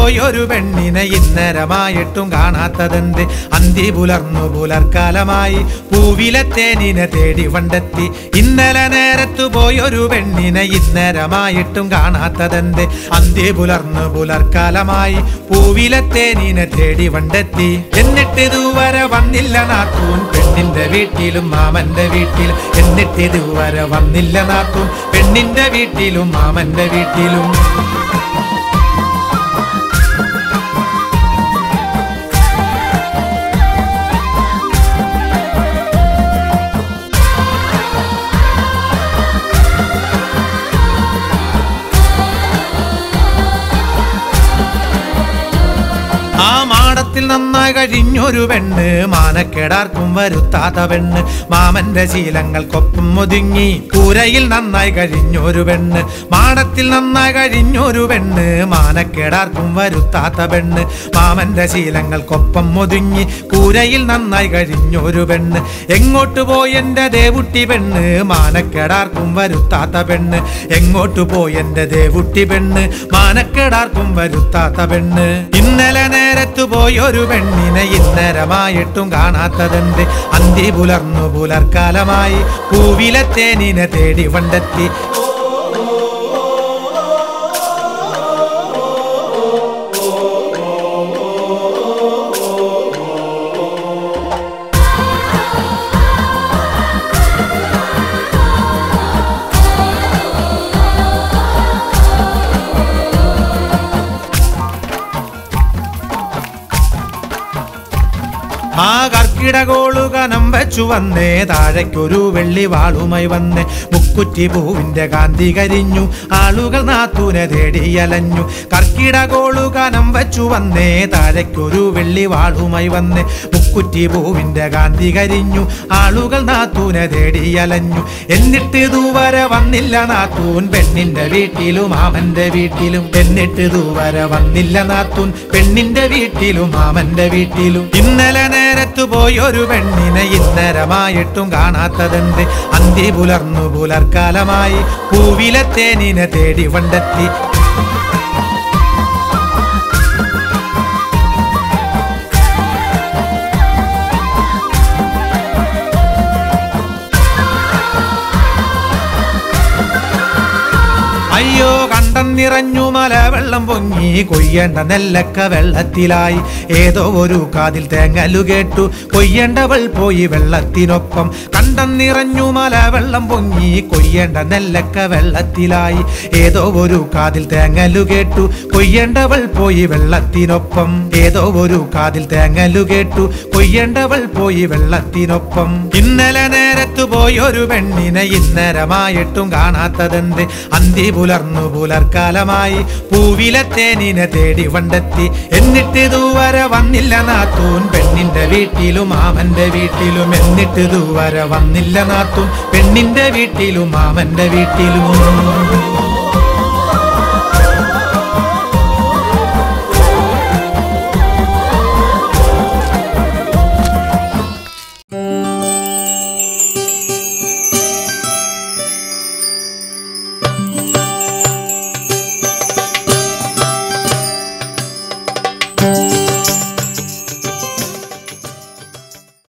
പോയൊരു പെണ്ണിനെ ഇന്നരമായിട്ടും കാണാത്തതെന്ത് അന്തി പുലർന്നു പുലർക്കാലമായി പൂവിലെ തേനിനെ തേടി വണ്ടെത്തി ഇന്നലെ നേരത്തു പോയൊരു പെണ്ണിനെ ഇന്നരമായിട്ടും കാണാത്തതെന്ത് അന്തി പുലർന്നു പുലർക്കാലമായി പൂവിലെ തേനിനെ തേടി വണ്ടെത്തി എന്നിട്ട് ഇതുവരെ വന്നില്ല നാത്തൂൻ പെണ്ണിന്റെ വീട്ടിലും മാമന്റെ വീട്ടിലും എന്നിട്ട് ഇതുവരെ വന്നില്ല നാത്തൂൻ പെണ്ണിന്റെ വീട്ടിലും മാമന്റെ വീട്ടിലും ആ മാടത്തിൽ നന്നായി കഴിഞ്ഞൊരു പെണ്ണ് മാനക്കേടാർക്കും വരുത്താത്ത പെണ്ണ് മാമന്റെ ശീലങ്ങൾക്കൊപ്പം ഒതുങ്ങി കൂരയിൽ നന്നായി കഴിഞ്ഞൊരു പെണ്ണ് മാടത്തിൽ നന്നായി കഴിഞ്ഞൊരു പെണ്ണ് മാനക്കേടാർക്കും വരുത്താത്ത പെണ്ണ് മാമന്റെ ശീലങ്ങൾക്കൊപ്പം ഒതുങ്ങി കൂരയിൽ നന്നായി കഴിഞ്ഞൊരു പെണ്ണ് എങ്ങോട്ട് പോയി എന്റെ ദേവുട്ടി പെണ്ണ് മാനക്കേടാർക്കും വരുത്താത്ത പെണ്ണ് എങ്ങോട്ട് പോയി എന്റെ ദേവുട്ടി പെണ്ണ് മാനക്കേടാർക്കും വരുത്താത്ത പെണ്ണ് ഇന്നലെ നേരത്തു പോയൊരു പെണ്ണിനെ ഇന്നരമായിട്ടും കാണാത്തതെന്ത് അന്തി പുലർന്നു പുലർക്കാലമായി പൂവിലെ തേനിനെ തേടി വണ്ടെത്തി ആ കർക്കിടകോളു കനം വെച്ചു വന്നേ താഴേക്കൊരു വെള്ളി വാളുമായി വന്നേ മുക്കുറ്റി പൂവിന്റെ കാന്തി കരിഞ്ഞു ആളുകൾ നാത്തൂനെ തേടിയലഞ്ഞു കർക്കിടകോളു കനം വെച്ചു വന്നേ താഴേക്കൊരു വെള്ളി വാളുമായി വന്നേ മുക്കുറ്റി പൂവിന്റെ കാന്തി കരിഞ്ഞു ആളുകൾ നാത്തൂനെ തേടിയലഞ്ഞു എന്നിട്ട് ഇതുവരെ വന്നില്ല നാത്തൂൻ പെണ്ണിന്റെ വീട്ടിലും മാമന്റെ വീട്ടിലും എന്നിട്ട് ഇതുവരെ വന്നില്ല നാത്തൂൻ പെണ്ണിന്റെ വീട്ടിലും മാമന്റെ വീട്ടിലും ഇന്നലെ നേരത്തു പോയൊരു പെണ്ണിനെ ഇന്നരമായിട്ടും കാണാത്തതെന്ത് അന്തി പുലർന്നു പുലർക്കാലമായി പൂവിലെ തേനിനെ തേടി വണ്ടെത്തി അയ്യോ കണ്ടം നിറഞ്ഞു മല വെള്ളം പൊങ്ങി കൊയ്യേണ്ട നെല്ലക്ക വെള്ളത്തിലായി ഏതോ ഒരു കാതിൽ തേങ്ങലു കേട്ടു കൊയ്യേണ്ടവൾ പോയി വെള്ളത്തിനൊപ്പം കണ്ടം നിറഞ്ഞു മല വെള്ളം പൊങ്ങി കൊയ്യേണ്ട നെല്ലക്ക വെള്ളത്തിലായി ഏതോ ഒരു കാതിൽ തേങ്ങലു കേട്ടു കൊയ്യേണ്ടവൾ പോയി വെള്ളത്തിനൊപ്പം ഏതോ ഒരു കാതിൽ തേങ്ങലു കേട്ടു കൊയ്യേണ്ടവൾ പോയി വെള്ളത്തിനൊപ്പം ഇന്നലെ നേരത്തു പോയൊരു പെണ്ണിനെ ഇന്നരമായിട്ടും കാണാത്തതെന്ത് അന്തി പുലർന്നു പുലർക്കാലമായി പൂവിലെ തേനിനെ തേടി വണ്ടെത്തി എന്നിട്ട് ഇതുവരെ വന്നില്ല നാത്തൂൻ പെണ്ണിന്റെ വീട്ടിലും മാമന്റെ വീട്ടിലും എന്നിട്ട് ഇതുവരെ വന്നില്ല നാത്തൂൻ പെണ്ണിന്റെ വീട്ടിലും മാമന്റെ വീട്ടിലും